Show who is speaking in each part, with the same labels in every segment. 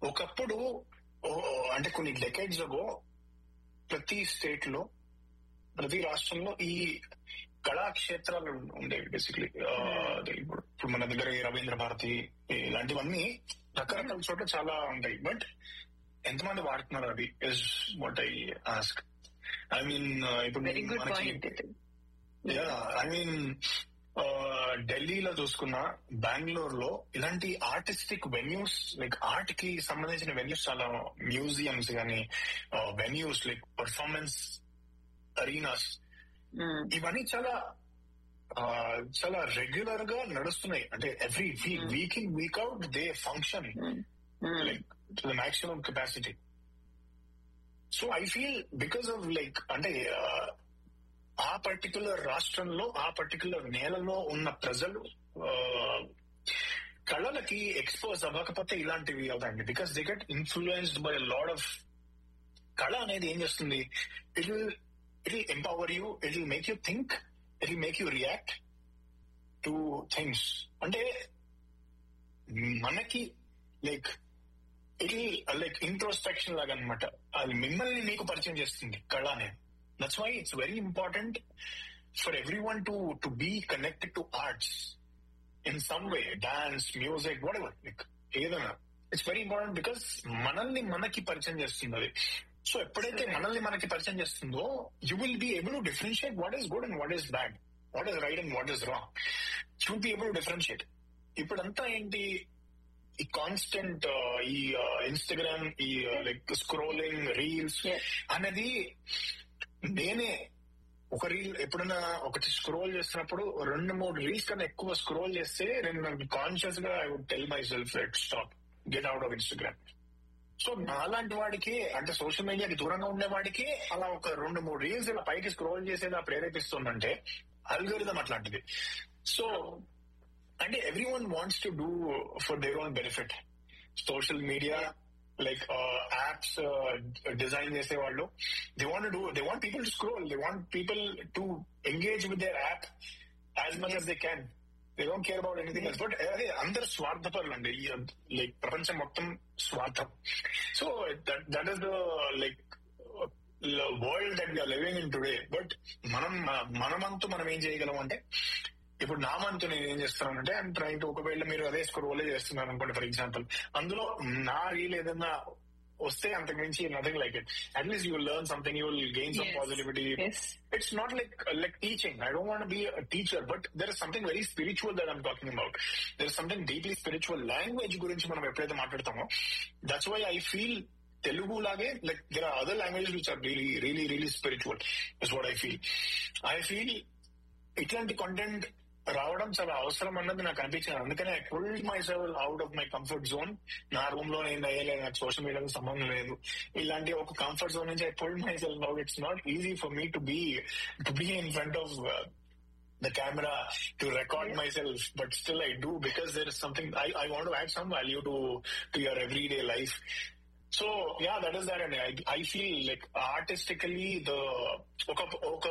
Speaker 1: ఒకప్పుడు ఓ- అంటే కొన్ని డెకేడ్స్ అగో ప్రతి స్టేట్ లో ప్రతి రాష్ట్రంలో ఈ కళాక్షేత్రాలు ఉండేవి బేసిక్లీ ఇప్పుడు ఇప్పుడు మన దగ్గర ఈ రవీంద్ర భారతి ఇలాంటివన్నీ రకరకాల చోట్ల చాలా ఉంటాయి బట్ ఎంతమంది వాడుతున్నారు అది is what I ask I mean ఇప్పుడు
Speaker 2: వెరీ గుడ్
Speaker 1: మనకి
Speaker 2: పాయింట్
Speaker 1: యా ఐ మీన్ ఢిల్లీలో చూసుకున్న బెంగళూరు లో ఇలాంటి ఆర్టిస్టిక్ వెన్యూస్ లైక్ ఆర్ట్ కి సంబంధించిన వెన్యూస్ చాలా మ్యూజియంస్ కానీ వెన్యూస్ లైక్ పర్ఫార్మెన్స్ అరీనాస్ ఇవన్నీ చాలా ఆ, చాలా రెగ్యులర్ గా నడుస్తున్నాయి అంటే every week week in week out they function like to the maximum capacity so I feel because of like అంటే ఆ, ఆ పర్టికులర్ రాష్ట్రంలో ఆ పర్టికులర్ నేలలో ఉన్న ప్రజలు ఆ, కళలకి ఎక్స్పోజ్ అవ్వకపోతే ఇలాంటివి అవుతాయండి because they get influenced by lot of కళ అనేది ఏం చేస్తుంది it will it will empower you it will make you think it will make you react to things అంటే మనకి లైక్ ఇట్ లైక్ ఇంట్రోస్పెక్షన్ లాగా అనమాట అది మిమ్మల్ని నీకు పరిచయం చేస్తుంది కళ అనేది that's why it's very important for everyone to to be connected to arts in some way dance music whatever like ఏదైనా ఇట్స్ వెరీ ఇంపార్టెంట్ బికాస్ మనల్ని మనకి పరిచయం చేస్తుంది అది సో ఎప్పుడైతే మనల్ని మనకి పరిచయం చేస్తుందో you will be able to differentiate what is good and what is bad what is right and what is wrong you be able to differentiate ఇప్పుడంతా ఏంటి ఈ కాన్స్టెంట్ ఈ ఇన్స్టాగ్రామ్ ఈ లైక్ స్క్రోలింగ్ రీల్స్
Speaker 2: Yes.
Speaker 1: అనేది నేనే ఒక reel ఎప్పుడైనా ఒకటి స్క్రోల్ చేస్తున్నప్పుడు రెండు మూడు రీల్స్ కన్నా ఎక్కువ స్క్రోల్ చేస్తే నేను నాకు కాన్షియస్ గా I would tell myself let stop get out of Instagram so నాలాంటి వాడికి అంటే సోషల్ మీడియాకి దూరంగా ఉండే వాడికి అలా ఒక రెండు మూడు రీల్స్ ఇలా పైకి స్క్రోల్ చేసేలా ప్రేరేపిస్తుందంటే అల్గోరిథం అట్లాంటిది సో అంటే everyone wants to do for their own benefit social media like apps design చేసే వాళ్ళు they want do they want people to scroll they want people to engage with their app as much as they can they don't care about anything else but అదే అందరు స్వార్థపరులు అండి like ప్రపంచం మొత్తం స్వార్థం so that is the like world that we're living in today but మనం మనమంతు మనం ఏం చేయగలం అంటే ఇప్పుడు నా మంతు నేను ఏం చేస్తున్నానంటే ఐమ్ ట్రైన్ టు ఒకవేళ మీరు అదే స్క్రోలే చేస్తున్నారు అనుకోండి ఫర్ ఎగ్జాంపుల్ అందులో నా రీల్ ఏదన్నా వస్తే అంతకు మించి nothing like it at least you learn something you will gain some
Speaker 2: Yes.
Speaker 1: Positivity
Speaker 2: Yes.
Speaker 1: it's not like like teaching. I don't want to be a teacher, but there is something very spiritual that I'm talking about. There is something deeply spiritual. Language గురించి మనం ఎప్పుడైతే మాట్లాడతామో that's why I feel Telugu లాగే like there are other languages which are really really really spiritual is what I feel I feel ఇట్లాంటి content రావడం చాలా అవసరం అన్నది నాకు అనిపించింది అందుకనే I pulled myself out of my comfort zone నా రూమ్ లో నేను అయ్యలేదు నాకు సోషల్ మీడియాతో సంబంధం లేదు ఇలాంటి ఒక కంఫర్ట్ జోన్ నుంచి I pulled myself out it's not easy for me to be to be in front of the camera to record myself, but still I do because there is something I, I want to add some value to to your everyday life. So yeah, that is that, and I I feel like artistically the ఒక ఒక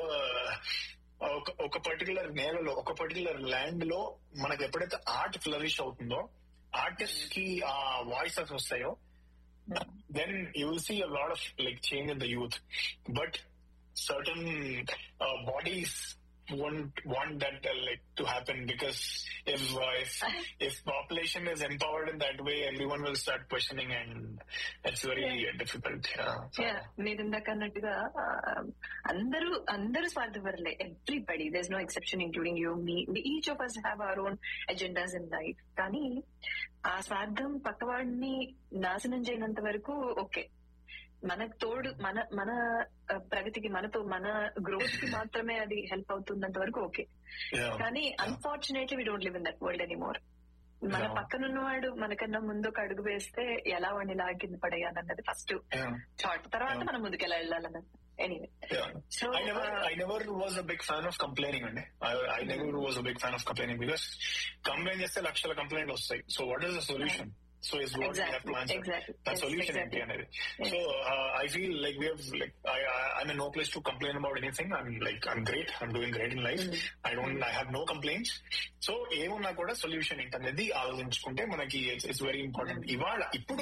Speaker 1: ఒక- ఒక particular నేలలో ఒక particular land లో మనకు ఎప్పుడైతే art flourish అవుతుందో ఆర్టిస్ట్ కి ఆ వాయిసెస్ వస్తాయో then you will see a lot of like change in the youth but certain bodies won't want that uh, like to happen because if uh, if if population is empowered in that way, everyone will start questioning, and it's very uh, difficult. Yeah. So,
Speaker 2: Yeah, మీరు ఇందాక అన్నట్టుగా ఆ, అందరూ అందరూ స్వార్థపరులే everybody there no exception including you me each of us have our own agendas in life కానీ ఆ స్వార్థం పక్కవాడిని నాశనం చేయనంత వరకు ఓకే మనకు తోడు మన మన ఆ, ప్రగతికి మనతో మన గ్రోత్ కి మాత్రమే అది హెల్ప్ అవుతున్నంత వరకు ఓకే
Speaker 1: yeah.
Speaker 2: కానీ unfortunately we don't live in that world anymore మన
Speaker 1: Yeah.
Speaker 2: పక్కనున్నవాడు మనకన్నా ముందు ఒక అడుగు వేస్తే ఎలా వాడిని లాగి కింద పడేయాలన్నది ఫస్ట్
Speaker 1: Yeah.
Speaker 2: థాట్ తర్వాత
Speaker 1: Yeah.
Speaker 2: మనం ముందుకెలా వెళ్ళాలన్నది anyway
Speaker 1: Yeah.
Speaker 2: So,
Speaker 1: I never,
Speaker 2: uh,
Speaker 1: I never was a big fan of complaining, అండి. I, I never was a big fan of complaining because complain చేస్తే లక్షల కంప్లైంట్ వస్తాయి. So what is the solution? So is what we have to
Speaker 2: Exactly,
Speaker 1: answer.
Speaker 2: exactly.
Speaker 1: That
Speaker 2: Yes,
Speaker 1: solution ఏంటి
Speaker 2: exactly.
Speaker 1: అనేది.
Speaker 2: Yes.
Speaker 1: So uh, I feel like we have like I, I I'm in no place to complain about anything. I'm like I'm great. I'm doing great in life. I don't I have no complaints. So ఏమున్నా కూడా solution ఏంటనేది ఆలోచించుకుంటే మనకి it's very important ఇవాళ ఇప్పుడు